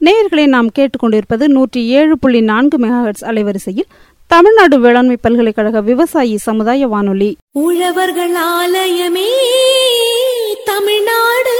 நேயர்களை நாம் கேட்டுக்கொண்டிருப்பது நூற்றி ஏழு புள்ளி நான்கு மெகாஹெட்ஸ் அலைவரிசையில் தமிழ்நாடு வேளாண்மை பல்கலைக்கழக விவசாயி சமுதாய வானொலி உழவர்கள் ஆலயமே தமிழ்நாடு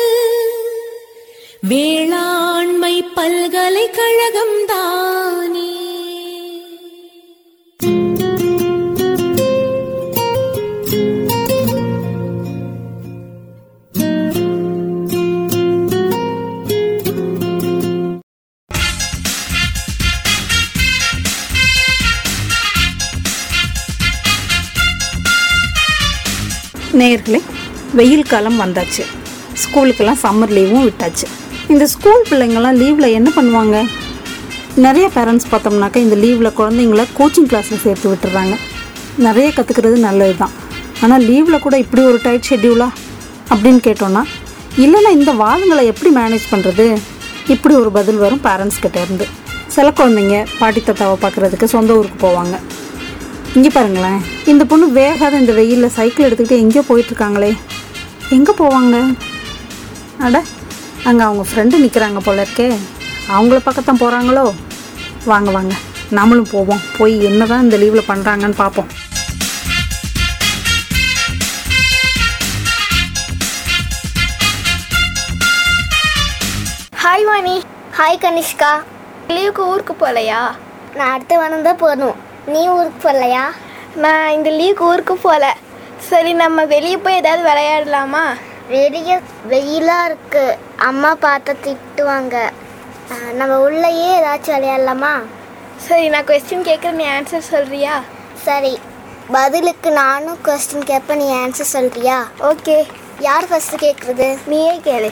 வேளாண்மை பல்கலைக்கழகம் தானே நேயர்களே வெயில் காலம் வந்தாச்சு ஸ்கூலுக்கெல்லாம் சம்மர் லீவும் விட்டாச்சு இந்த ஸ்கூல் பிள்ளைங்கள்லாம் லீவில் என்ன பண்ணுவாங்க நிறைய பேரண்ட்ஸ் பார்த்தோம்னாக்கா இந்த லீவில் குழந்தைங்கள கோச்சிங் கிளாஸில் சேர்த்து விட்டுறாங்க நிறைய கற்றுக்கிறது நல்லது தான் ஆனால் லீவில் கூட இப்படி ஒரு டைட் ஷெட்யூலா அப்படின்னு கேட்டோன்னா இல்லைன்னா இந்த வாதங்களை எப்படி மேனேஜ் பண்ணுறது இப்படி ஒரு பதில் வரும் பேரண்ட்ஸ் கிட்ட இருந்து சில குழந்தைங்க பாட்டி தாத்தாவை பார்க்குறதுக்கு சொந்த ஊருக்கு போவாங்க இங்கே பாருங்களேன் இந்த பொண்ணு வேகாத இந்த வெயிலில் சைக்கிள் எடுத்துக்கிட்டு எங்கேயோ போயிட்டுருக்காங்களே எங்கே போவாங்க அட அங்கே அவங்க ஃப்ரெண்டு நிற்கிறாங்க போல இருக்கே அவங்கள பக்கத்தான் போகிறாங்களோ வாங்க வாங்க நம்மளும் போவோம் போய் என்ன தான் இந்த லீவில் பண்ணுறாங்கன்னு பார்ப்போம் ஹாய் வாணி ஹாய் கனிஷ்கா லீவுக்கு ஊருக்கு போகலையா நான் அடுத்த வாரம் தான் போகணும் நீ ஊருக்கு போகலையா நான் இந்த லீவுக்கு ஊருக்கு போகல சரி நம்ம வெளியே போய் ஏதாவது விளையாடலாமா வெளிய வெயிலாக இருக்கு அம்மா பார்த்தா திட்டுவாங்க அஹ், நம்ம உள்ளேயே ஏதாச்சும் விளையாடலாமா சரி நான் கொஸ்டின் கேட்குறேன் நீ ஆன்சர் சொல்கிறியா சரி பதிலுக்கு நானும் கொஸ்டின் கேட்பேன் நீ ஆன்சர் சொல்றியா ஓகே யார் ஃபர்ஸ்ட் கேட்குறது நீயே கேளு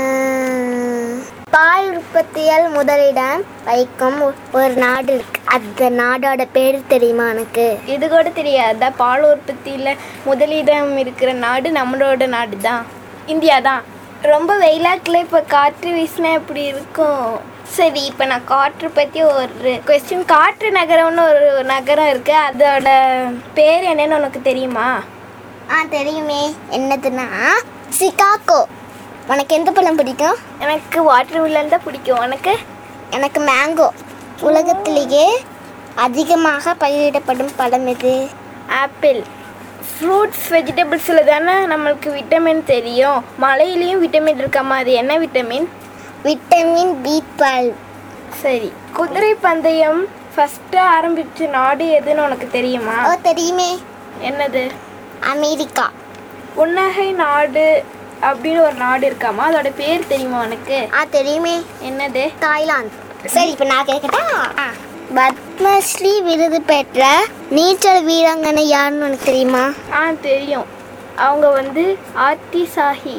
அஹ், பால் உற்பத்தியால் முதலிடம் வைக்கும் ஒரு நாடு இருக்கு அந்த நாடோட பேர் தெரியுமா எனக்கு இது கூட தெரியாதா பால் உற்பத்தியில் முதலிடம் இருக்கிற நாடு நம்மளோட நாடு தான் இந்தியா தான் ரொம்ப வெயிலாக்கில் இப்போ காற்று வீசினா எப்படி இருக்கும் சரி இப்போ நான் காற்று பற்றி ஒரு கொஸ்டின் காற்று நகரம்னு ஒரு நகரம் இருக்குது அதோட பேர் என்னன்னு உனக்கு தெரியுமா ஆ தெரியுமே என்னதுன்னா சிகாகோ உனக்கு எந்த பழம் பிடிக்கும் எனக்கு வாட்டர் மில்லன் தான் பிடிக்கும் உனக்கு எனக்கு மேங்கோ உலகத்திலேயே அதிகமாக பயிரிடப்படும் பழம் எது ஆப்பிள் ஃப்ரூட்ஸ் வெஜிடபிள்ஸில் தானே நம்மளுக்கு விட்டமின் தெரியும் மலையிலையும் விட்டமின் இருக்காமா அது என்ன விட்டமின் விட்டமின் பி டுவெல் சரி குதிரை பந்தயம் ஃபஸ்ட்டு ஆரம்பிச்ச நாடு எதுன்னு உனக்கு தெரியுமா ஓ தெரியுமே என்னது அமெரிக்கா உன்னகை நாடு அப்படின்னு ஒரு நாடு இருக்காமா அதோட பேர் தெரியுமா உனக்கு ஆ தெரியுமே என்னது தாய்லாந்து சரி இப்போ நான் கேட்கட்டா பத்மஸ்ரீ விருது பெற்ற நீச்சல் வீராங்கனை யாருன்னு உனக்கு தெரியுமா ஆ தெரியும் அவங்க வந்து ஆர்த்தி சாஹி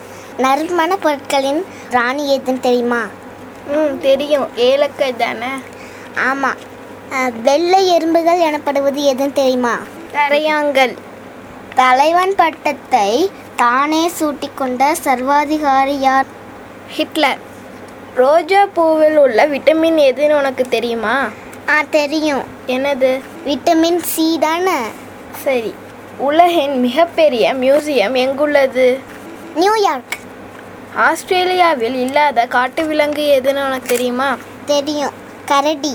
நறுமண பொருட்களின் ராணி எதுன்னு தெரியுமா ம் தெரியும் ஏலக்காய் தானே ஆமாம் வெள்ளை எறும்புகள் எனப்படுவது எதுன்னு தெரியுமா கரையாங்கல் தலைவன் பட்டத்தை தானே சூட்டிக்கொண்ட சர்வாதிகாரி யார் ஹிட்லர் ரோஜா பூவில் உள்ள விட்டமின் எதுன்னு உனக்கு தெரியுமா ஆ தெரியும் என்னது விட்டமின் சி தானே சரி உலகின் மிகப்பெரிய மியூசியம் எங்குள்ளது நியூயார்க் ஆஸ்திரேலியாவில் இல்லாத காட்டு விலங்கு எதுன்னு உனக்கு தெரியுமா தெரியும் கரடி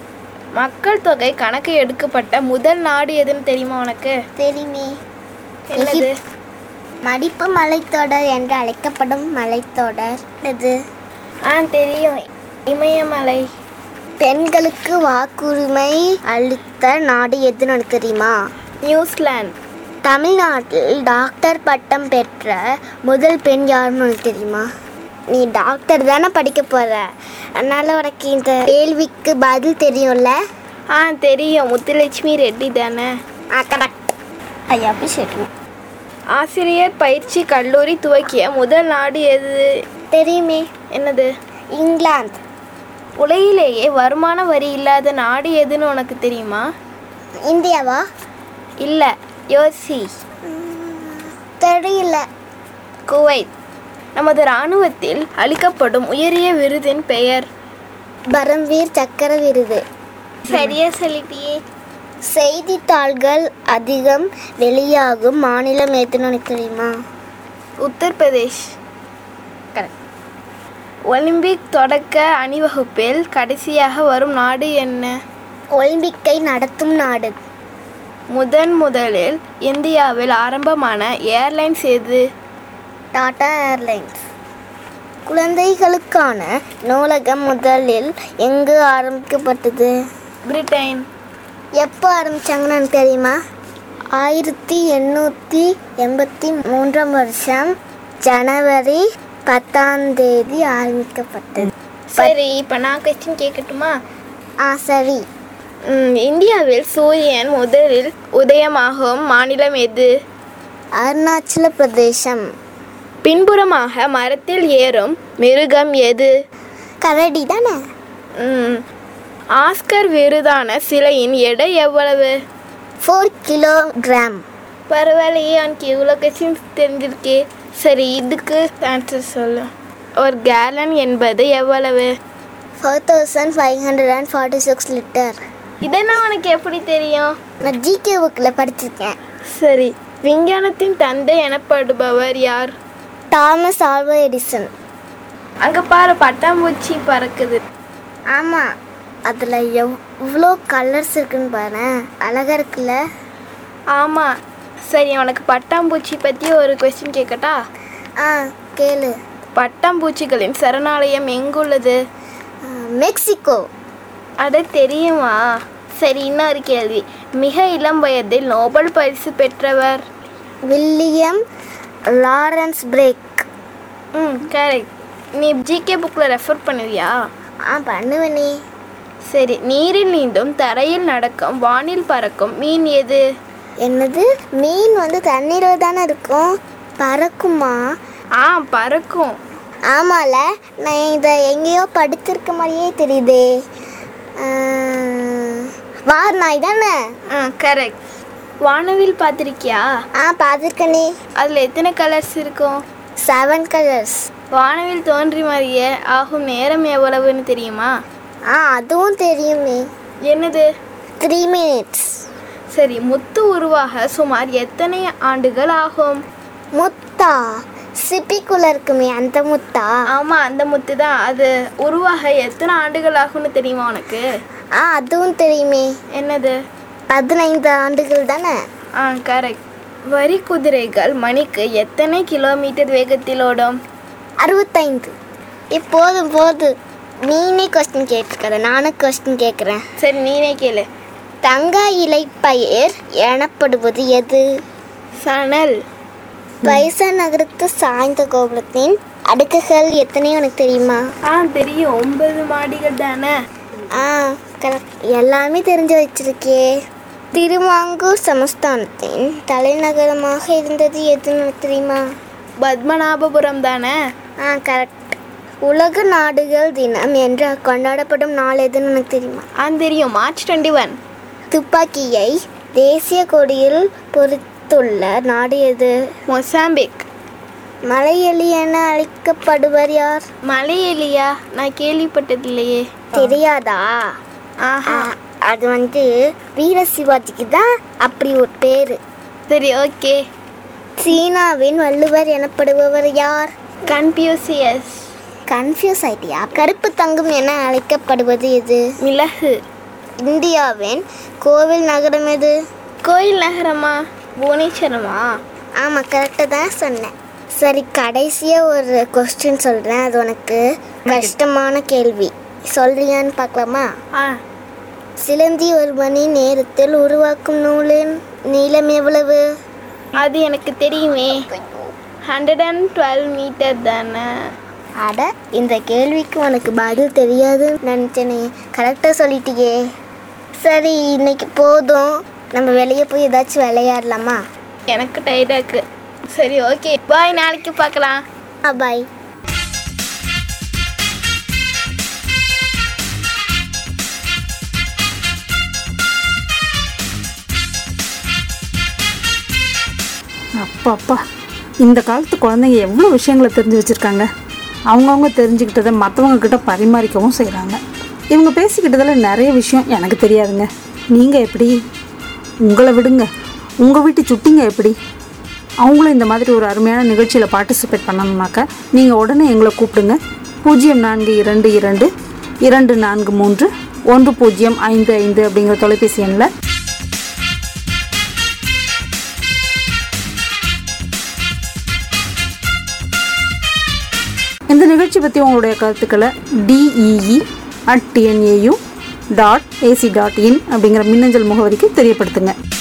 மக்கள் தொகை கணக்கு எடுக்கப்பட்ட முதல் நாடு எதுன்னு தெரியுமா உனக்கு தெரியுமே என்னது மடிப்பு மலைத்தொடர் என்று அழைக்கப்படும் மலைத்தொடர் இது ஆ தெரியும் இமயமலை பெண்களுக்கு வாக்குரிமை அளித்த நாடு எதுன்னு உனக்கு தெரியுமா நியூசிலாந்து தமிழ்நாட்டில் டாக்டர் பட்டம் பெற்ற முதல் பெண் யாருன்னு உனக்கு தெரியுமா நீ டாக்டர் தானே படிக்க போற அதனால உனக்கு இந்த கேள்விக்கு பதில் தெரியும்ல ஆ தெரியும் முத்துலட்சுமி ரெட்டி தானே ஆ கரெக்ட் ஐயா அபிஷேக் ஆசிரியர் பயிற்சி கல்லூரி துவக்கிய முதல் நாடு எது தெரியுமே என்னது இங்கிலாந்து உலகிலேயே வருமான வரி இல்லாத நாடு எதுன்னு உனக்கு தெரியுமா இந்தியாவா இல்லை யோசி தெரியல குவைத் நமது இராணுவத்தில் அளிக்கப்படும் உயரிய விருதின் பெயர் பரம்வீர் சக்கர விருது சரியா சொல்லிட்டியே செய்தித்தாள்கள் அதிகம் வெளியாகும் மாநிலம் எதுன்னு உனக்கு தெரியுமா உத்தரப்பிரதேஷ் ஒலிம்பிக் தொடக்க அணிவகுப்பில் கடைசியாக வரும் நாடு என்ன ஒலிம்பிக்கை நடத்தும் நாடு முதன் முதலில் இந்தியாவில் ஆரம்பமான ஏர்லைன்ஸ் எது டாடா ஏர்லைன்ஸ் குழந்தைகளுக்கான நூலகம் முதலில் எங்கு ஆரம்பிக்கப்பட்டது பிரிட்டன் எப்போ ஆரம்பிச்சாங்கன்னு எனக்கு தெரியுமா ஆயிரத்தி எண்ணூற்றி எண்பத்தி மூன்றாம் வருஷம் ஜனவரி பத்தாம் தேதி ஆரம்பிக்கப்பட்டது சரி இப்போ நான் கொஸ்டின் கேட்கட்டுமா ஆ சரி ம், இந்தியாவில் சூரியன் முதலில் உதயமாகும் மாநிலம் எது அருணாச்சல பிரதேசம் பின்புறமாக மரத்தில் ஏறும் மிருகம் எது கரடி தானே ம், ஆஸ்கர் விருதான சிலையின் எடை எவ்வளவு ஃபோர் கிலோகிராம் பரவாயில்லையே எனக்கு இவ்வளோ கொஸ்டின்ஸ் தெரிஞ்சிருக்கே சரி இதுக்கு ஆன்சர் சொல்லு ஒரு கேலன் என்பது எவ்வளவு four thousand five hundred and forty six litre இதெல்லாம் உனக்கு எப்படி தெரியும் நான் ஜிகே புக்கில் படிச்சிருக்கேன் சரி விஞ்ஞானத்தின் தந்தை எனப்படுபவர் யார் தாமஸ் ஆல்வா எடிசன் அங்கே பாரு பட்டாம்பூச்சி பறக்குது ஆமாம் அதில் எவ்வளோ கலர்ஸ் இருக்குன்னு பாரு அழகாக இருக்குல்ல ஆமாம் சரி உனக்கு பட்டாம்பூச்சி பற்றி ஒரு கொஸ்டின் கேட்கட்டா ஆ கேளு பட்டாம்பூச்சிகளின் சரணாலயம் எங்குள்ளது ஆ, மெக்சிகோ அட தெரியுமா சரி இன்னொரு கேள்வி மிக இளம் வயதில் நோபல் பரிசு பெற்றவர் வில்லியம் லாரன்ஸ் பிரேக் ம் கரெக்ட் நீ ஜிகே புக்கில் ரெஃபர் பண்ணுவியா ஆ பண்ணுவேனே சரி நீரில் நீந்தும் தரையில் நடக்கும் வானில் பறக்கும் மீன் எது என்னது மீன் வந்து தண்ணீரில் தானே இருக்கும் பறக்குமா ஆ பறக்கும் ஆமால நான் இதை எங்கேயோ படிச்சிருக்க மாதிரியே தெரியுதே ஆ, வார் நாய் தானே ஆ கரெக்ட் வானவில் பார்த்துருக்கியா ஆ பார்த்துருக்கனே அதில் எத்தனை கலர்ஸ் இருக்கும் செவன் கலர்ஸ் வானவில் தோன்றி மாதிரியே ஆகும் நேரம் எவ்வளவுன்னு தெரியுமா ஆ அதுவும் தெரியுமே என்னது த்ரீ மினிட்ஸ் சரி முத்து உருவாக சுமார் எத்தனை ஆண்டுகள் ஆகும் முத்தா சிப்பிக்குள்ளே இருக்குமே அந்த முத்தா ஆமாம் அந்த முத்து தான் அது உருவாக எத்தனை ஆண்டுகள் ஆகும்னு தெரியுமா உனக்கு ஆ அதுவும் தெரியுமே என்னது பதினைந்து ஆண்டுகள் தானே ஆ கரெக்ட் வரி குதிரைகள் மணிக்கு எத்தனை கிலோமீட்டர் வேகத்தில் ஓடும் அறுபத்தைந்து இப்போதும் போதும் நீனே கொஸ்டின் கேட்டுருக்காத நானும் கொஸ்டின் கேட்குறேன் சரி நீனே கேளு தங்க இலைப்பயிர் எனப்படுவது எது சணல் பைசா நகரத்து சாய்ந்த கோபுரத்தின் அடுக்குகள் எத்தனை உனக்கு தெரியுமா ஆ தெரியும் ஒன்பது மாடிகள் தானே ஆ கரெக்ட் எல்லாமே தெரிஞ்சு வச்சிருக்கே திருவாங்கூர் சமஸ்தானத்தின் தலைநகரமாக இருந்தது எதுன்னு உனக்கு தெரியுமா பத்மநாபபுரம் தானே ஆ கரெக்ட் உலக நாடுகள் தினம் என்று கொண்டாடப்படும் நாள் எதுன்னு உனக்கு தெரியுமா ஆ தெரியும் மார்ச் டுவெண்ட்டி ஒன் துப்பாக்கியை தேசிய கொடியில் பொறுத்துள்ள நாடு எது மொசாம்பிக் மலையெலி என அழைக்கப்படுவர் யார் மலை எலியா நான் கேள்விப்பட்டதில்லையே தெரியாதா ஆஹா ஆ, அது வந்து வீர சிவாஜிக்கு தான் அப்படி ஒரு பேர் சரி ஓகே சீனாவின் வள்ளுவர் எனப்படுபவர் யார் கன்ஃபியூசியஸ் கன்ஃபியூஸ் ஆயிட்டியா கருப்பு தங்கம் என அழைக்கப்படுவது எது மிளகு இந்தியாவின் கோவில் நகரம் எது கோயில் நகரமா புவனேஸ்வரமா ஆமாம் கரெக்டாக தான் சொன்னேன் சரி கடைசியாக ஒரு கொஸ்டின் சொல்கிறேன் அது உனக்கு கஷ்டமான கேள்வி சொல்றியான்னு பார்க்கலாமா ஆ சிலந்தி ஒரு மணி நேரத்தில் உருவாக்கும் நூலின் நீளம் எவ்வளவு அது எனக்கு தெரியுமே ஹண்ட்ரட் அண்ட் டுவெல் மீட்டர் தானே அட இந்த கேள்விக்கு உனக்கு பதில் தெரியாதுன்னு நினச்சேனே கரெக்டாக சொல்லிட்டியே சரி இன்னைக்கு போதும் நம்ம வெளியே போய் ஏதாச்சும் விளையாடலாமா எனக்கு டயர்டாக இருக்கு சரி ஓகே பாய் நாளைக்கு பார்க்கலாம் ஆ பாய் அப்பா அப்பா இந்த காலத்து குழந்தைங்க எவ்வளோ விஷயங்களை தெரிஞ்சு வச்சுருக்காங்க அவங்கவுங்க தெரிஞ்சுக்கிட்டதை மற்றவங்க கிட்ட பரிமாறிக்கவும் செய்கிறாங்க இவங்க பேசிக்கிட்டதில் நிறைய விஷயம் எனக்கு தெரியாதுங்க நீங்கள் எப்படி உங்களை விடுங்க உங்கள் வீட்டு சுட்டிங்க எப்படி அவங்களும் இந்த மாதிரி ஒரு அருமையான நிகழ்ச்சியில் பார்ட்டிசிபேட் பண்ணணும்னாக்கா நீங்கள் உடனே எங்களை கூப்பிடுங்க பூஜ்ஜியம் நான்கு இரண்டு இரண்டு இரண்டு நான்கு மூன்று ஒன்று பூஜ்ஜியம் ஐந்து ஐந்து அப்படிங்கிற தொலைபேசி எண்ணில் இந்த நிகழ்ச்சி பற்றி உங்களுடைய கருத்துக்களை TEE at TNAU dot AC dot in அப்படிங்கிற மின்னஞ்சல் முகவரிக்கு தெரியப்படுத்துங்க